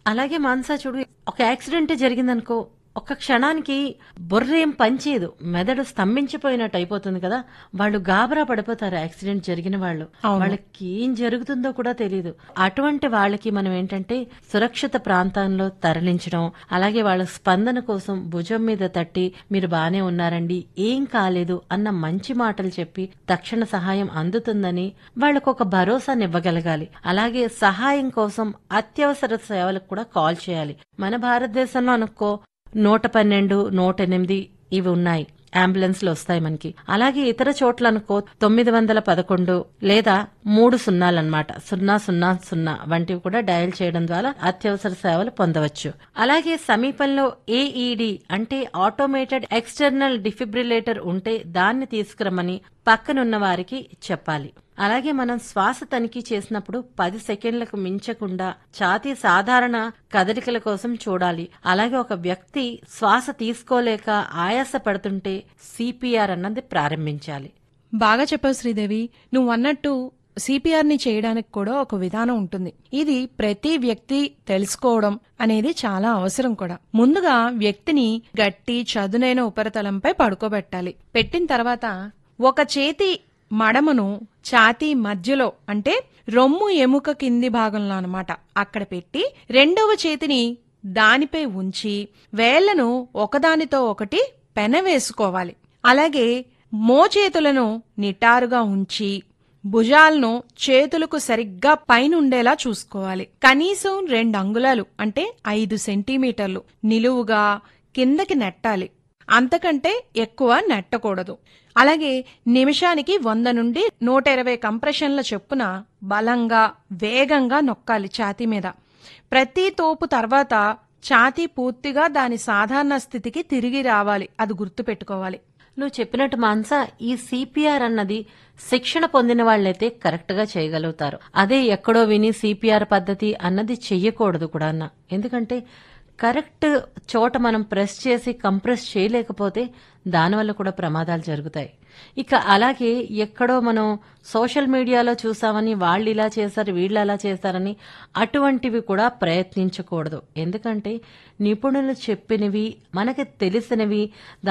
అలాగే మాన్సా చూడు ఒక యాక్సిడెంట్ జరిగిందనుకో ఒక్క క్షణానికి బుర్ర ఏం పనిచేయదు మెదడు స్తంభించిపోయినట్టు అయిపోతుంది కదా వాళ్ళు గాబరా పడిపోతారు యాక్సిడెంట్ జరిగిన వాళ్ళు వాళ్ళకి ఏం జరుగుతుందో కూడా తెలియదు అటువంటి వాళ్ళకి మనం ఏంటంటే సురక్షిత ప్రాంతంలో తరలించడం అలాగే వాళ్ళ స్పందన కోసం భుజం మీద తట్టి మీరు బానే ఉన్నారండి ఏం కాలేదు అన్న మంచి మాటలు చెప్పి తక్షణ సహాయం అందుతుందని వాళ్ళకు ఒక భరోసాని ఇవ్వగలగాలి అలాగే సహాయం కోసం అత్యవసర సేవలకు కూడా కాల్ చేయాలి మన భారతదేశంలో అనుకో నూట పన్నెండు నూట ఎనిమిది ఇవి ఉన్నాయి అంబులెన్స్ లు వస్తాయి మనకి అలాగే ఇతర చోట్ల అనుకో తొమ్మిది వందల పదకొండు లేదా మూడు సున్నాలన్నమాట సున్నా సున్నా సున్నా వంటివి కూడా డయల్ చేయడం ద్వారా అత్యవసర సేవలు పొందవచ్చు అలాగే సమీపంలో ఏఈడి అంటే ఆటోమేటెడ్ ఎక్స్టర్నల్ డిఫిబ్రిలేటర్ ఉంటే దాన్ని తీసుకురమ్మని పక్కనున్న వారికి చెప్పాలి అలాగే మనం శ్వాస తనిఖీ చేసినప్పుడు పది సెకండ్లకు మించకుండా ఛాతీ సాధారణ కదలికల కోసం చూడాలి అలాగే ఒక వ్యక్తి శ్వాస తీసుకోలేక ఆయాస పడుతుంటే సిపిఆర్ అన్నది ప్రారంభించాలి బాగా చెప్పావు శ్రీదేవి నువ్వు అన్నట్టు సిపిఆర్ ని చేయడానికి కూడా ఒక విధానం ఉంటుంది ఇది ప్రతి వ్యక్తి తెలుసుకోవడం అనేది చాలా అవసరం కూడా ముందుగా వ్యక్తిని గట్టి చదునైన ఉపరితలంపై పడుకోబెట్టాలి పెట్టిన తర్వాత ఒక చేతి మడమను ఛాతీ మధ్యలో అంటే రొమ్ము ఎముక కింది భాగంలో అన్నమాట అక్కడ పెట్టి రెండవ చేతిని దానిపై ఉంచి వేళ్లను ఒకదానితో ఒకటి పెనవేసుకోవాలి అలాగే మోచేతులను నిటారుగా ఉంచి భుజాలను చేతులకు సరిగ్గా పైనుండేలా చూసుకోవాలి కనీసం రెండు అంగుళాలు అంటే ఐదు సెంటీమీటర్లు నిలువుగా కిందకి నెట్టాలి అంతకంటే ఎక్కువ నెట్టకూడదు అలాగే నిమిషానికి వంద నుండి నూట ఇరవై కంప్రెషన్ల చొప్పున బలంగా వేగంగా నొక్కాలి ఛాతీ మీద ప్రతి తోపు తర్వాత ఛాతీ పూర్తిగా దాని సాధారణ స్థితికి తిరిగి రావాలి అది గుర్తుపెట్టుకోవాలి నువ్వు చెప్పినట్టు మాన్సా ఈ సిపిఆర్ అన్నది శిక్షణ పొందిన వాళ్ళైతే కరెక్ట్ గా చేయగలుగుతారు అదే ఎక్కడో విని సిపిఆర్ పద్ధతి అన్నది చెయ్యకూడదు కూడా అన్న ఎందుకంటే కరెక్ట్ చోట మనం ప్రెస్ చేసి కంప్రెస్ చేయలేకపోతే దానివల్ల కూడా ప్రమాదాలు జరుగుతాయి ఇక అలాగే ఎక్కడో మనం సోషల్ మీడియాలో చూసామని వాళ్ళు ఇలా చేశారు వీళ్ళు అలా చేశారని అటువంటివి కూడా ప్రయత్నించకూడదు ఎందుకంటే నిపుణులు చెప్పినవి మనకి తెలిసినవి